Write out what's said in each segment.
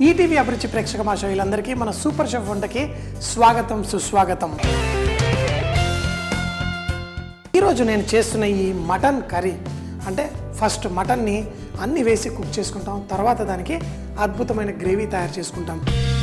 ETV అభిరుచి ప్రేక్షక మాషవులందరికీ మన సూపర్ షెఫ్ వంటకి స్వాగతం సుస్వాగతం ఈరోజు నేను చేస్తున్న ఈ మటన్ కర్రీ అంటే ఫస్ట్ మటన్ని అన్ని వేసి కుక్ చేసుకుంటాం తర్వాత దానికి అద్భుతమైన గ్రేవీ తయారు చేసుకుంటాం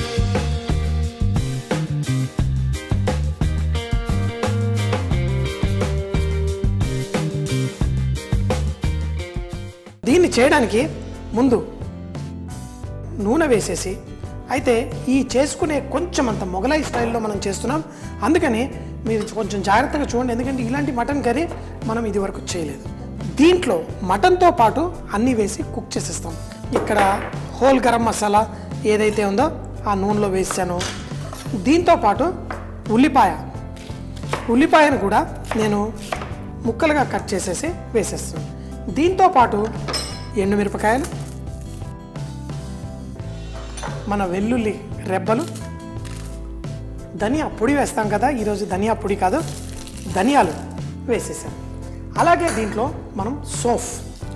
దీన్ని చేయడానికి ముందు నూనె వేసేసి అయితే ఈ చేసుకునే కొంచెం అంత మొగలాయి స్టైల్లో మనం చేస్తున్నాం అందుకని మీరు కొంచెం జాగ్రత్తగా చూడండి ఎందుకంటే ఇలాంటి మటన్ కర్రీ మనం ఇది వరకు చేయలేదు దీంట్లో మటన్తో పాటు అన్నీ వేసి కుక్ చేసేస్తాం ఇక్కడ హోల్ గరం మసాలా ఏదైతే ఉందో ఆ నూనెలో వేసాను దీంతో పాటు ఉల్లిపాయ ఉల్లిపాయను కూడా నేను ముక్కలుగా కట్ చేసేసి వేసేస్తాను దీంతో పాటు ఎండుమిరపకాయలు మన వెల్లుల్లి రెబ్బలు ధనియా పొడి వేస్తాం కదా ఈరోజు ధనియా పొడి కాదు ధనియాలు వేసేసాం అలాగే దీంట్లో మనం సోఫ్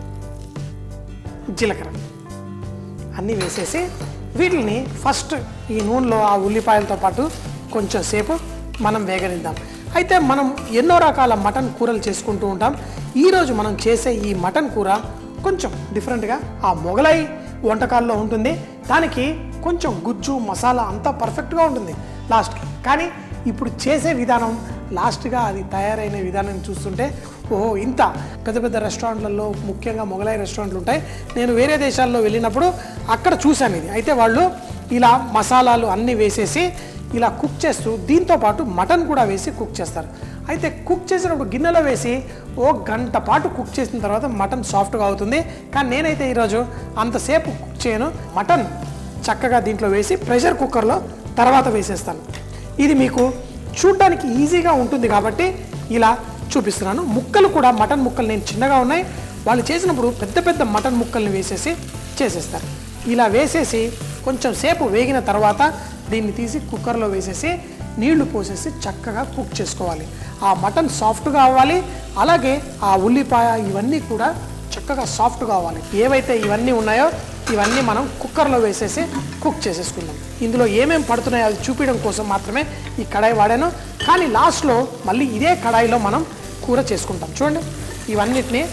జీలకర్ర అన్నీ వేసేసి వీటిని ఫస్ట్ ఈ నూనెలో ఆ ఉల్లిపాయలతో పాటు కొంచెం సేపు మనం వేగనిద్దాం అయితే మనం ఎన్నో రకాల మటన్ కూరలు చేసుకుంటూ ఉంటాం ఈరోజు మనం చేసే ఈ మటన్ కూర కొంచెం డిఫరెంట్గా ఆ మొగలై వంటకాల్లో ఉంటుంది దానికి కొంచెం గుజ్జు మసాలా అంతా పర్ఫెక్ట్గా ఉంటుంది లాస్ట్కి కానీ ఇప్పుడు చేసే విధానం లాస్ట్గా అది తయారైన విధానం చూస్తుంటే ఓహో ఇంత పెద్ద పెద్ద రెస్టారెంట్లలో ముఖ్యంగా మొగలాయి రెస్టారెంట్లు ఉంటాయి నేను వేరే దేశాల్లో వెళ్ళినప్పుడు అక్కడ చూశాను ఇది అయితే వాళ్ళు ఇలా మసాలాలు అన్నీ వేసేసి ఇలా కుక్ చేస్తూ దీంతో పాటు మటన్ కూడా వేసి కుక్ చేస్తారు అయితే కుక్ చేసినప్పుడు గిన్నెలో వేసి ఓ గంట పాటు కుక్ చేసిన తర్వాత మటన్ సాఫ్ట్గా అవుతుంది కానీ నేనైతే ఈరోజు అంతసేపు కుక్ చేయను మటన్ చక్కగా దీంట్లో వేసి ప్రెషర్ కుక్కర్లో తర్వాత వేసేస్తాను ఇది మీకు చూడడానికి ఈజీగా ఉంటుంది కాబట్టి ఇలా చూపిస్తున్నాను ముక్కలు కూడా మటన్ ముక్కలు నేను చిన్నగా ఉన్నాయి వాళ్ళు చేసినప్పుడు పెద్ద పెద్ద మటన్ ముక్కల్ని వేసేసి చేసేస్తారు ఇలా వేసేసి కొంచెం సేపు వేగిన తర్వాత దీన్ని తీసి కుక్కర్లో వేసేసి నీళ్లు పోసేసి చక్కగా కుక్ చేసుకోవాలి ఆ మటన్ సాఫ్ట్గా అవ్వాలి అలాగే ఆ ఉల్లిపాయ ఇవన్నీ కూడా చక్కగా సాఫ్ట్గా అవ్వాలి ఏవైతే ఇవన్నీ ఉన్నాయో ఇవన్నీ మనం కుక్కర్లో వేసేసి కుక్ చేసేసుకుందాం ఇందులో ఏమేమి పడుతున్నాయో అది చూపించడం కోసం మాత్రమే ఈ కడాయి వాడాను కానీ లాస్ట్లో మళ్ళీ ఇదే కడాయిలో మనం కూర చేసుకుంటాం చూడండి ఇవన్నిటిని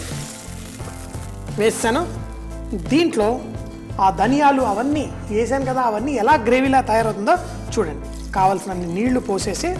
వేసాను దీంట్లో ఆ ధనియాలు అవన్నీ వేసాను కదా అవన్నీ ఎలా గ్రేవీలా తయారవుతుందో చూడండి కావాల్సిన నీళ్లు పోసేసి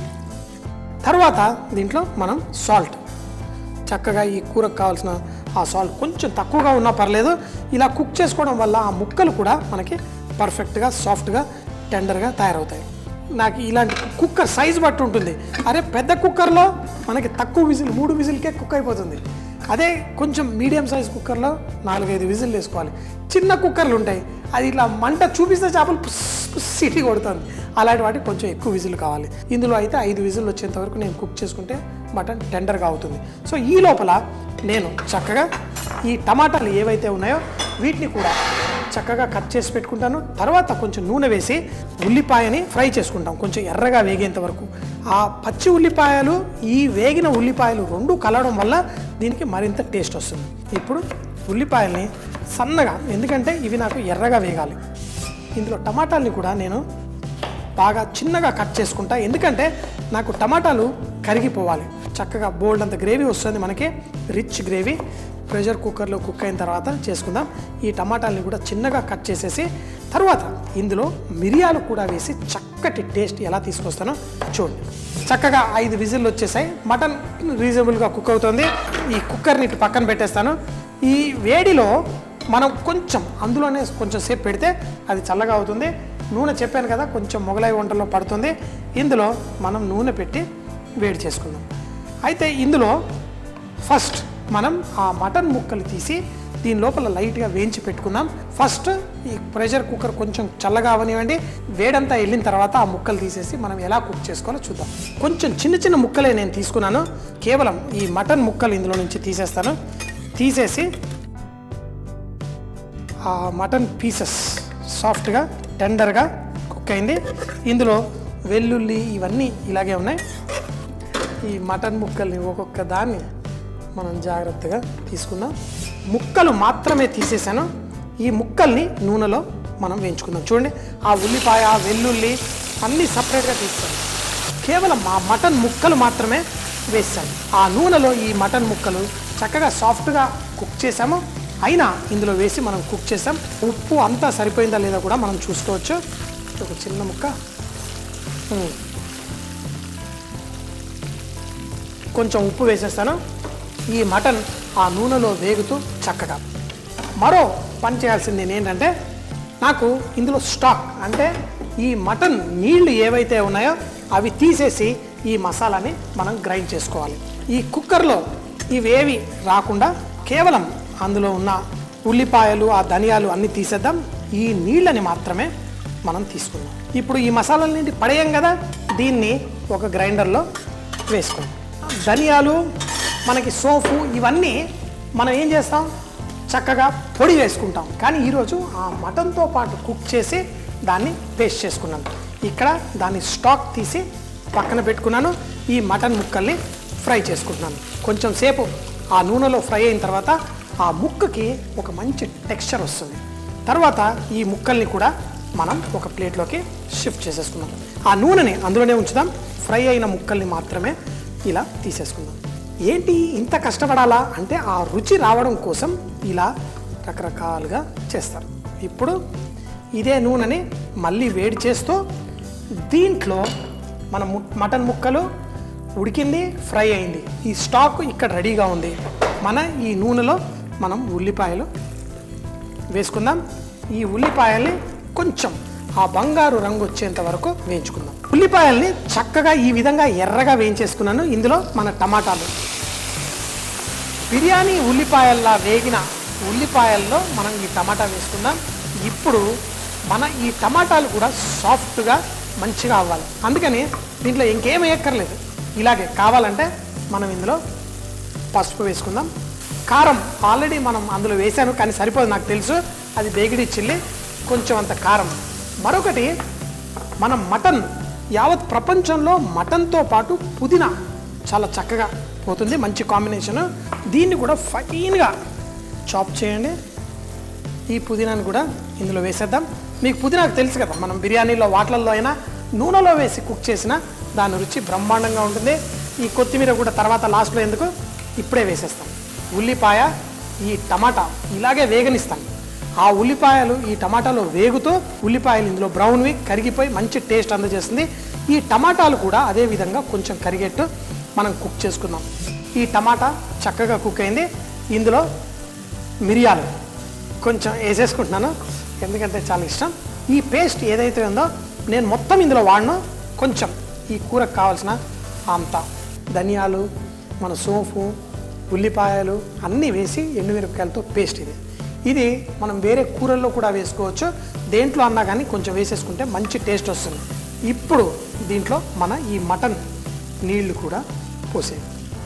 తర్వాత దీంట్లో మనం సాల్ట్ చక్కగా ఈ కూరకు కావాల్సిన ఆ సాల్ట్ కొంచెం తక్కువగా ఉన్నా పర్లేదు ఇలా కుక్ చేసుకోవడం వల్ల ఆ ముక్కలు కూడా మనకి పర్ఫెక్ట్గా సాఫ్ట్గా టెండర్గా తయారవుతాయి నాకు ఇలాంటి కుక్కర్ సైజ్ బట్టి ఉంటుంది అరే పెద్ద కుక్కర్లో మనకి తక్కువ విజిల్ మూడు విజిల్కే కుక్ అయిపోతుంది అదే కొంచెం మీడియం సైజ్ కుక్కర్లో నాలుగైదు విజిల్ వేసుకోవాలి చిన్న కుక్కర్లు ఉంటాయి అది ఇట్లా మంట చూపిస్తే చేపలు పుస్ పుస్ సిటీ కొడుతుంది అలాంటి వాటికి కొంచెం ఎక్కువ విజిల్ కావాలి ఇందులో అయితే ఐదు విజిల్ వచ్చేంత వరకు నేను కుక్ చేసుకుంటే మటన్ టెండర్గా అవుతుంది సో ఈ లోపల నేను చక్కగా ఈ టమాటాలు ఏవైతే ఉన్నాయో వీటిని కూడా చక్కగా కట్ చేసి పెట్టుకుంటాను తర్వాత కొంచెం నూనె వేసి ఉల్లిపాయని ఫ్రై చేసుకుంటాం కొంచెం ఎర్రగా వేగేంత వరకు ఆ పచ్చి ఉల్లిపాయలు ఈ వేగిన ఉల్లిపాయలు రెండు కలవడం వల్ల దీనికి మరింత టేస్ట్ వస్తుంది ఇప్పుడు ఉల్లిపాయల్ని సన్నగా ఎందుకంటే ఇవి నాకు ఎర్రగా వేగాలి ఇందులో టమాటాలని కూడా నేను బాగా చిన్నగా కట్ చేసుకుంటా ఎందుకంటే నాకు టమాటాలు కరిగిపోవాలి చక్కగా బోల్డ్ అంత గ్రేవీ వస్తుంది మనకి రిచ్ గ్రేవీ ప్రెషర్ కుక్కర్లో కుక్ అయిన తర్వాత చేసుకుందాం ఈ టమాటాలని కూడా చిన్నగా కట్ చేసేసి తర్వాత ఇందులో మిరియాలు కూడా వేసి చక్కటి టేస్ట్ ఎలా తీసుకొస్తానో చూడండి చక్కగా ఐదు విజిల్లు వచ్చేసాయి మటన్ రీజనబుల్గా కుక్ అవుతుంది ఈ కుక్కర్ని ఇటు పక్కన పెట్టేస్తాను ఈ వేడిలో మనం కొంచెం అందులోనే కొంచెం సేపు పెడితే అది చల్లగా అవుతుంది నూనె చెప్పాను కదా కొంచెం మొగలాయి వంటలో పడుతుంది ఇందులో మనం నూనె పెట్టి వేడి చేసుకుందాం అయితే ఇందులో ఫస్ట్ మనం ఆ మటన్ ముక్కలు తీసి దీని లోపల లైట్గా వేయించి పెట్టుకుందాం ఫస్ట్ ఈ ప్రెషర్ కుక్కర్ కొంచెం చల్లగా అవనివ్వండి వేడంతా వెళ్ళిన తర్వాత ఆ ముక్కలు తీసేసి మనం ఎలా కుక్ చేసుకోవాలో చూద్దాం కొంచెం చిన్న చిన్న ముక్కలే నేను తీసుకున్నాను కేవలం ఈ మటన్ ముక్కలు ఇందులో నుంచి తీసేస్తాను తీసేసి ఆ మటన్ పీసెస్ సాఫ్ట్గా టెండర్గా కుక్ అయింది ఇందులో వెల్లుల్లి ఇవన్నీ ఇలాగే ఉన్నాయి ఈ మటన్ ముక్కల్ని ఒక్కొక్క దాన్ని మనం జాగ్రత్తగా తీసుకుందాం ముక్కలు మాత్రమే తీసేసాను ఈ ముక్కల్ని నూనెలో మనం వేయించుకుందాం చూడండి ఆ ఉల్లిపాయ వెల్లుల్లి అన్నీ సపరేట్గా తీస్తాను కేవలం ఆ మటన్ ముక్కలు మాత్రమే వేస్తాను ఆ నూనెలో ఈ మటన్ ముక్కలు చక్కగా సాఫ్ట్గా కుక్ చేసాము అయినా ఇందులో వేసి మనం కుక్ చేసాం ఉప్పు అంతా సరిపోయిందా లేదా కూడా మనం చూసుకోవచ్చు ఒక చిన్న ముక్క ఉమ్. కొంచెం ఉప్పు వేసేస్తాను ఈ మటన్ ఆ నూనెలో వేగుతూ చక్కగా మరో పని చేయాల్సింది ఏంటంటే నాకు ఇందులో స్టాక్ అంటే ఈ మటన్ నీళ్లు ఏవైతే ఉన్నాయో అవి తీసేసి ఈ మసాలాని మనం గ్రైండ్ చేసుకోవాలి ఈ కుక్కర్లో ఇవేవి రాకుండా కేవలం అందులో ఉన్న ఉల్లిపాయలు ఆ ధనియాలు అన్నీ తీసేద్దాం ఈ నీళ్ళని మాత్రమే మనం తీసుకుందాం ఇప్పుడు ఈ మసాలాలన్నింటి పడేయం కదా దీన్ని ఒక గ్రైండర్లో వేసుకుందాం ధనియాలు మనకి సోఫు ఇవన్నీ మనం ఏం చేస్తాం చక్కగా పొడి వేసుకుంటాం కానీ ఈరోజు ఆ మటన్తో పాటు కుక్ చేసి దాన్ని పేస్ట్ చేసుకున్నాను ఇక్కడ దాన్ని స్టాక్ తీసి పక్కన పెట్టుకున్నాను ఈ మటన్ ముక్కల్ని ఫ్రై చేసుకుంటున్నాను కొంచెం సేపు ఆ నూనెలో ఫ్రై అయిన తర్వాత ఆ ముక్కకి ఒక మంచి టెక్స్చర్ వస్తుంది తర్వాత ఈ ముక్కల్ని కూడా మనం ఒక ప్లేట్లోకి షిఫ్ట్ చేసేసుకుందాం ఆ నూనెని అందులోనే ఉంచుదాం ఫ్రై అయిన ముక్కల్ని మాత్రమే ఇలా తీసేసుకుందాం ఏంటి ఇంత కష్టపడాలా అంటే ఆ రుచి రావడం కోసం ఇలా రకరకాలుగా చేస్తారు ఇప్పుడు ఇదే నూనెని మళ్ళీ వేడి చేస్తూ దీంట్లో మన ము- మటన్ ముక్కలు ఉడికింది ఫ్రై అయింది ఈ స్టాక్ ఇక్కడ రెడీగా ఉంది మన ఈ నూనెలో మనం ఉల్లిపాయలు వేసుకుందాం ఈ ఉల్లిపాయల్ని కొంచెం ఆ బంగారు రంగు వచ్చేంత వరకు వేయించుకుందాం ఉల్లిపాయల్ని చక్కగా ఈ విధంగా ఎర్రగా వేయించేసుకున్నాను ఇందులో మన టమాటాలు బిర్యానీ ఉల్లిపాయల్లా వేగిన ఉల్లిపాయల్లో మనం ఈ టమాటా వేసుకుందాం ఇప్పుడు మన ఈ టమాటాలు కూడా సాఫ్ట్గా మంచిగా అవ్వాలి అందుకని దీంట్లో ఇంకేం వేయక్కర్లేదు ఇలాగే కావాలంటే మనం ఇందులో పసుపు వేసుకుందాం కారం ఆల్రెడీ మనం అందులో వేసాను కానీ సరిపోదు నాకు తెలుసు అది బేగిడి చిల్లి కొంచెం అంత కారం మరొకటి మన మటన్ యావత్ ప్రపంచంలో మటన్తో పాటు పుదీనా చాలా చక్కగా పోతుంది మంచి కాంబినేషన్ దీన్ని కూడా ఫైన్గా చాప్ చేయండి ఈ పుదీనాని కూడా ఇందులో వేసేద్దాం మీకు పుదీనాకు తెలుసు కదా మనం బిర్యానీలో వాటిలలో అయినా నూనెలో వేసి కుక్ చేసిన దాని రుచి బ్రహ్మాండంగా ఉంటుంది ఈ కొత్తిమీర కూడా తర్వాత లాస్ట్లో ఎందుకు ఇప్పుడే వేసేస్తాం ఉల్లిపాయ ఈ టమాటా ఇలాగే వేగనిస్తాం ఆ ఉల్లిపాయలు ఈ టమాటాలో వేగుతూ ఉల్లిపాయలు ఇందులో బ్రౌన్వి కరిగిపోయి మంచి టేస్ట్ అందజేస్తుంది ఈ టమాటాలు కూడా అదే విధంగా కొంచెం కరిగేట్టు మనం కుక్ చేసుకుందాం ఈ టమాటా చక్కగా కుక్ అయింది ఇందులో మిరియాలు కొంచెం వేసేసుకుంటున్నాను ఎందుకంటే చాలా ఇష్టం ఈ పేస్ట్ ఏదైతే ఉందో నేను మొత్తం ఇందులో వాడను కొంచెం ఈ కూరకు కావాల్సిన అంత ధనియాలు మన సోంపు ఉల్లిపాయలు అన్నీ వేసి ఎండుమిరపకాయలతో పేస్ట్ ఇది ఇది మనం వేరే కూరల్లో కూడా వేసుకోవచ్చు దేంట్లో అన్నా కానీ కొంచెం వేసేసుకుంటే మంచి టేస్ట్ వస్తుంది ఇప్పుడు దీంట్లో మన ఈ మటన్ నీళ్లు కూడా పోసేది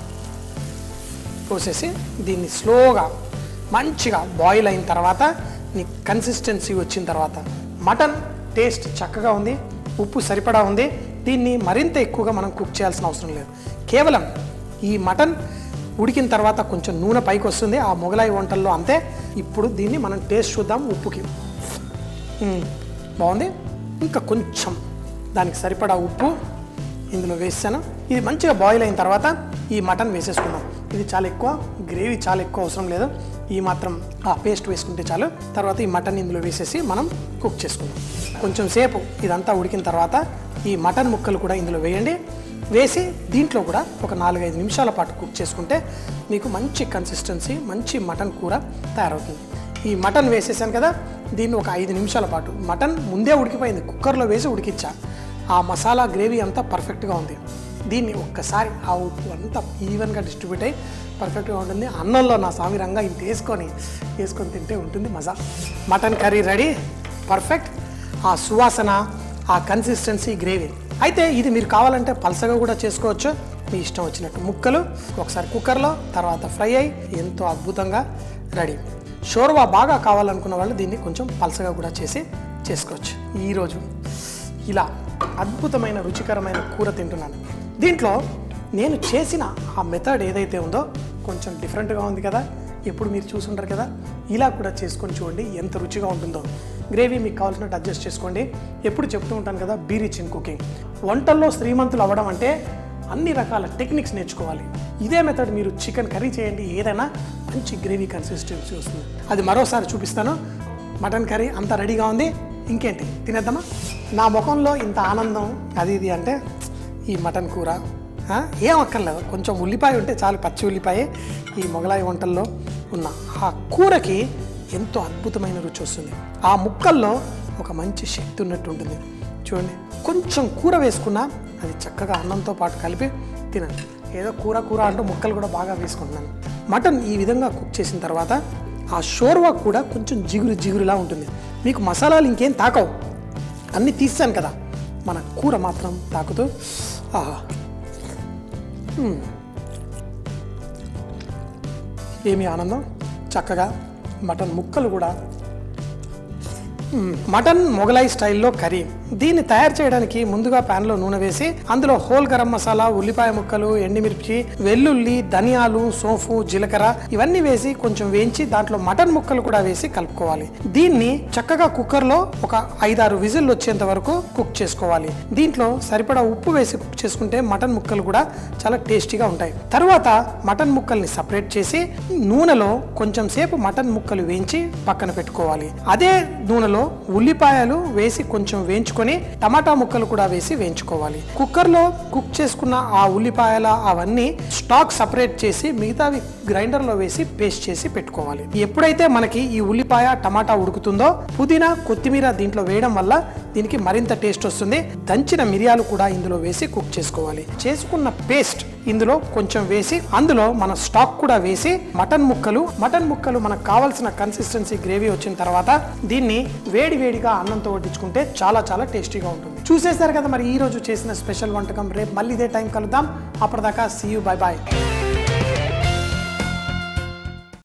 పోసేసి దీన్ని స్లోగా మంచిగా బాయిల్ అయిన తర్వాత నీ కన్సిస్టెన్సీ వచ్చిన తర్వాత మటన్ టేస్ట్ చక్కగా ఉంది ఉప్పు సరిపడా ఉంది దీన్ని మరింత ఎక్కువగా మనం కుక్ చేయాల్సిన అవసరం లేదు కేవలం ఈ మటన్ ఉడికిన తర్వాత కొంచెం నూనె పైకి వస్తుంది ఆ మొగలాయి వంటల్లో అంతే ఇప్పుడు దీన్ని మనం టేస్ట్ చూద్దాం ఉప్పుకి మ్మ్. బాగుంది ఇంకా కొంచెం దానికి సరిపడా ఉప్పు ఇందులో వేసాను ఇది మంచిగా బాయిల్ అయిన తర్వాత ఈ మటన్ వేసేసుకుందాం ఇది చాలా ఎక్కువ గ్రేవీ చాలా ఎక్కువ అవసరం లేదు ఈ మాత్రం ఆ పేస్ట్ వేసుకుంటే చాలు తర్వాత ఈ మటన్ ఇందులో వేసేసి మనం కుక్ చేసుకుందాం కొంచెం సేపు ఇదంతా ఉడికిన తర్వాత ఈ మటన్ ముక్కలు కూడా ఇందులో వేయండి వేసి దీంట్లో కూడా ఒక నాలుగైదు నిమిషాల పాటు కుక్ చేసుకుంటే మీకు మంచి కన్సిస్టెన్సీ మంచి మటన్ కూర తయారవుతుంది ఈ మటన్ వేసేసాను కదా దీన్ని ఒక ఐదు నిమిషాల పాటు మటన్ ముందే ఉడికిపోయింది కుక్కర్లో వేసి ఉడికిచ్చా ఆ మసాలా గ్రేవీ అంతా పర్ఫెక్ట్గా ఉంది దీన్ని ఒక్కసారి ఆ ఉప్పు అంతా ఈవెన్గా డిస్ట్రిబ్యూట్ అయ్యి పర్ఫెక్ట్గా ఉంటుంది అన్నంలో నా స్వామి రంగా ఇంత వేసుకొని వేసుకొని తింటే ఉంటుంది మజా మటన్ కర్రీ రెడీ పర్ఫెక్ట్ ఆ సువాసన ఆ కన్సిస్టెన్సీ గ్రేవీ అయితే ఇది మీరు కావాలంటే పలసగా కూడా చేసుకోవచ్చు మీ ఇష్టం వచ్చినట్టు ముక్కలు ఒకసారి కుక్కర్లో తర్వాత ఫ్రై అయ్యి ఎంతో అద్భుతంగా రెడీ షోర్వా బాగా కావాలనుకున్న వాళ్ళు దీన్ని కొంచెం పలసగా కూడా చేసి చేసుకోవచ్చు ఈరోజు ఇలా అద్భుతమైన రుచికరమైన కూర తింటున్నాను దీంట్లో నేను చేసిన ఆ మెథడ్ ఏదైతే ఉందో కొంచెం డిఫరెంట్గా ఉంది కదా ఎప్పుడు మీరు చూసుంటారు కదా ఇలా కూడా చేసుకొని చూడండి ఎంత రుచిగా ఉంటుందో గ్రేవీ మీకు కావాల్సినట్టు అడ్జస్ట్ చేసుకోండి ఎప్పుడు చెప్తూ ఉంటాను కదా బీ రిచ్ ఇన్ కుకింగ్ వంటల్లో శ్రీమంతులు అవ్వడం అంటే అన్ని రకాల టెక్నిక్స్ నేర్చుకోవాలి ఇదే మెథడ్ మీరు చికెన్ కర్రీ చేయండి ఏదైనా మంచి గ్రేవీ కన్సిస్టెన్సీ వస్తుంది అది మరోసారి చూపిస్తాను మటన్ కర్రీ అంత రెడీగా ఉంది ఇంకేంటి తినేద్దామా నా ముఖంలో ఇంత ఆనందం అది ఇది అంటే ఈ మటన్ కూర ఆ, ఏం అక్కర్లేదు కొంచెం ఉల్లిపాయ ఉంటే చాలు పచ్చి ఉల్లిపాయ ఈ మొగలాయి వంటల్లో ఉన్న ఆ కూరకి ఎంతో అద్భుతమైన రుచి వస్తుంది ఆ ముక్కల్లో ఒక మంచి శక్తి ఉన్నట్టు ఉంటుంది చూడండి కొంచెం కూర వేసుకున్నా అది చక్కగా అన్నంతో పాటు కలిపి తినండి ఏదో కూర కూర అంటూ ముక్కలు కూడా బాగా వేసుకుంటున్నాను మటన్ ఈ విధంగా కుక్ చేసిన తర్వాత ఆ షోర్వా కూడా కొంచెం జిగురు జిగురులా ఉంటుంది మీకు మసాలాలు ఇంకేం తాకవు అన్నీ తీస్తాను కదా మన కూర మాత్రం తాకుతూ ఆహా మ్మ్. ఏమి ఆనందం చక్కగా మటన్ ముక్కలు కూడా మ్మ్. మటన్ మొగలాయి స్టైల్లో కర్రీ దీన్ని తయారు చేయడానికి ముందుగా ప్యాన్ లో నూనె వేసి అందులో హోల్ గరం మసాలా ఉల్లిపాయ ముక్కలు ఎండిమిర్చి వెల్లుల్లి ధనియాలు సోంపు జీలకర్ర ఇవన్నీ వేసి కొంచెం వేయించి దాంట్లో మటన్ ముక్కలు కూడా వేసి కలుపుకోవాలి దీన్ని చక్కగా కుక్కర్ లో ఒక ఐదారు విజిల్ వచ్చేంత వరకు కుక్ చేసుకోవాలి దీంట్లో సరిపడా ఉప్పు వేసి కుక్ చేసుకుంటే మటన్ ముక్కలు కూడా చాలా టేస్టీగా ఉంటాయి తర్వాత మటన్ ముక్కల్ని సపరేట్ చేసి నూనెలో కొంచెం సేపు మటన్ ముక్కలు వేయించి పక్కన పెట్టుకోవాలి అదే నూనెలో ఉల్లిపాయలు వేసి కొంచెం వేయించుకొని టమాటా ముక్కలు కూడా వేసి వేయించుకోవాలి కుక్కర్లో కుక్ చేసుకున్న ఆ ఉల్లిపాయల అవన్నీ స్టాక్ సపరేట్ చేసి మిగతావి గ్రైండర్లో వేసి పేస్ట్ చేసి పెట్టుకోవాలి ఎప్పుడైతే మనకి ఈ ఉల్లిపాయ టమాటా ఉడుకుతుందో పుదీనా కొత్తిమీర దీంట్లో వేయడం వల్ల దీనికి మరింత టేస్ట్ వస్తుంది దంచిన మిరియాలు కూడా ఇందులో వేసి కుక్ చేసుకోవాలి చేసుకున్న పేస్ట్ ఇందులో కొంచెం వేసి అందులో మన స్టాక్ కూడా వేసి మటన్ ముక్కలు మటన్ ముక్కలు మనకు కావాల్సిన కన్సిస్టెన్సీ గ్రేవీ వచ్చిన తర్వాత దీన్ని వేడి వేడిగా అన్నంతో వడ్డించుకుంటే చాలా చాలా టేస్టీగా ఉంటుంది చూసేశారు కదా మరి ఈ రోజు చేసిన స్పెషల్ వంటకం రేపు మళ్ళీ ఇదే టైం కలుద్దాం అప్పటిదాకా సీ యూ బై బాయ్